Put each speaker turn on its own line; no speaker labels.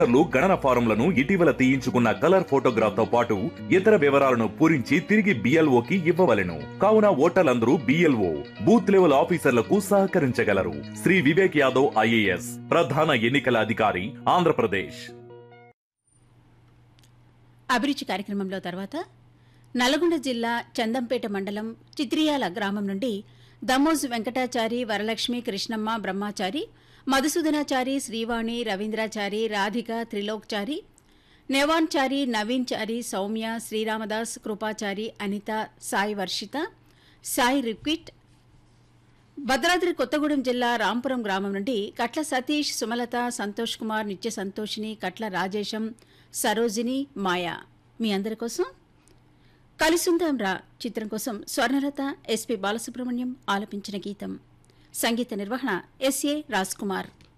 ఓటర్లు గణన ఫారంలను ఇటీవల తీయించుకున్న కలర్ ఫోటోగ్రాఫ్ తో పాటు ఇతర వివరాలను పూరించి తిరిగి బిఎల్ఓకి ఇవ్వవలెను కావున ఓటర్లందరూ బిఎల్ఓ బూత్ లెవెల్ ఆఫీసర్లకు సహకరించగలరు శ్రీ వివేక్ యాదవ్ ఐఏఎస్ ప్రధాన ఎన్నికల అధికారి ఆంధ్రప్రదేశ్
అభిరుచి కార్యక్రమంలో తర్వాత నల్గొండ జిల్లా చందంపేట మండలం చిత్రియాల గ్రామం నుండి దమోజ్ వెంకటాచారి వరలక్ష్మి కృష్ణమ్మ బ్రహ్మాచారి మధుసూదనాచారి శ్రీవాణి రవీంద్రాచారి రాధిక త్రిలోక్చారి నెవాన్చారి నవీన్చారి సౌమ్య శ్రీరామదాస్ కృపాచారి అనిత సాయి వర్షిత సాయి రిక్విట్ భద్రాద్రి కొత్తగూడెం జిల్లా రాంపురం గ్రామం నుండి కట్ల సతీష్ సుమలత సంతోష్ కుమార్ నిత్య సంతోషిని కట్ల రాజేశం సరోజిని మాయా మీ అందరి కోసం కలిసుందాం రా చిత్రం కోసం స్వర్ణలత ఎస్పి బాలసుబ్రహ్మణ్యం ఆలపించిన గీతం సంగీత నిర్వహణ ఎస్ఏ రాజ్ కుమార్